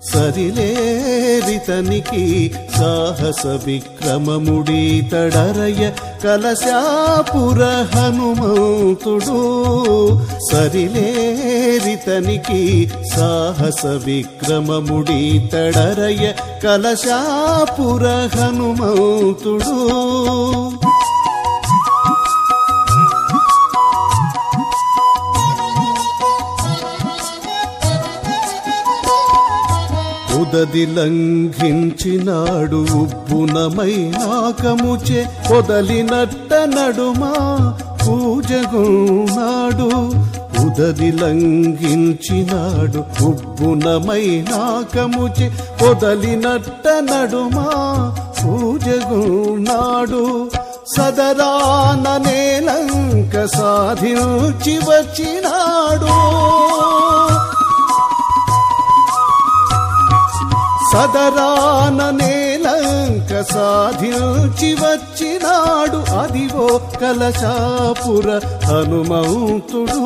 సరిలేరితనికి సాహస విక్రమముడి తడరయ కలశాపుర హనుమంతుడు సరిలేరితనికి సాహస విక్రమముడి తడరయ కలశాపుర హనుమంతుడు ఉదది లంఘించినాడు ఉబ్బునమై నాకముచే పొదలినట్ట నడుమా పూజగున్నాడు ఉదది లంఘించినాడు ఉబ్బునమై నాకముచే పొదలినట్ట నడుమా పూజగున్నాడు సదరాన నేలంక సాధించి వచ్చినాడు సదరాన నేలంక సాధించి వచ్చినాడు అదివో కలశాపుర హనుమంతుడు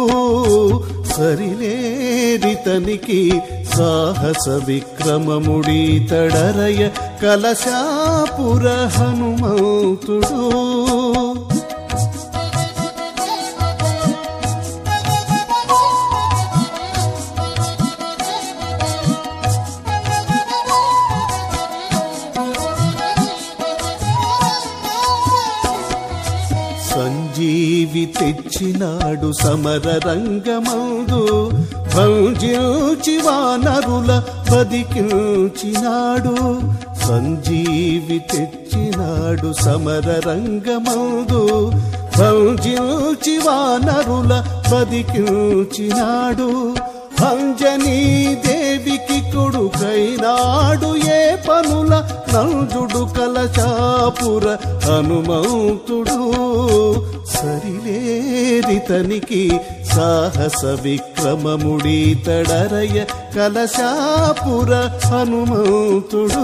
సరిలేరితనికి సాహస విక్రమముడి తడరయ కలశాపుర హనుమంతుడు సంజీవి తెచ్చినాడు సమర రంగమందు భంజించి వానరుల బదికించినాడు సంజీవి తెచ్చినాడు సమర రంగమందు భంజించి వానరుల బదికించినాడు అంజనీ దేవికి కొడుకైనాడు ఏ పనుల నంజుడు కలచాపుర హనుమంతుడు సరిలేరితనికి సాహస విక్రమముడి తడరయ కలశాపుర హనుమంతుడు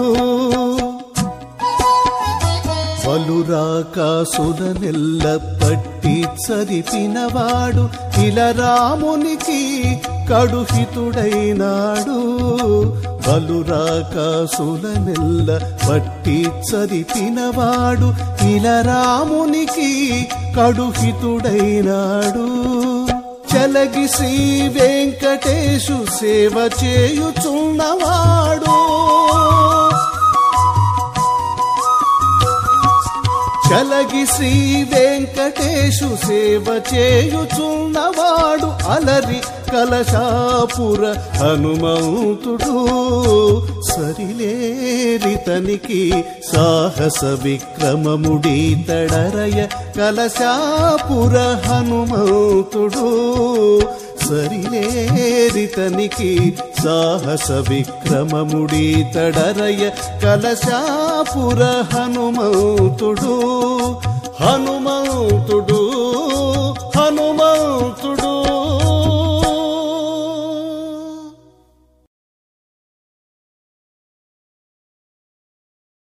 పలురాకాసుల నెల్ల పట్టి చదిపినవాడు ఇలా రామునికి కడుహితుడైనాడు బలురాకాసుల నెల్ల పట్టి చదిపినవాడు ఇలా రామునికి కడుహితుడైనాడు చలగి శ్రీ వెంకటేశు సేవ చేయుచున్నవాడు చలగి శ్రీ వెంకటేశు సేవ చేయుచున్నవాడు అలరి కలశాపుర హనుమంతుడు సరిలేరితనికి సాహస విక్రమముడి తడరయ కలశాపుర హనుమంతుడు సరిలేరితనికి సాహస విక్రమముడి తడరయ కలశాపుర హనుమంతుడు హనుమంతుడు హనుమంతుడు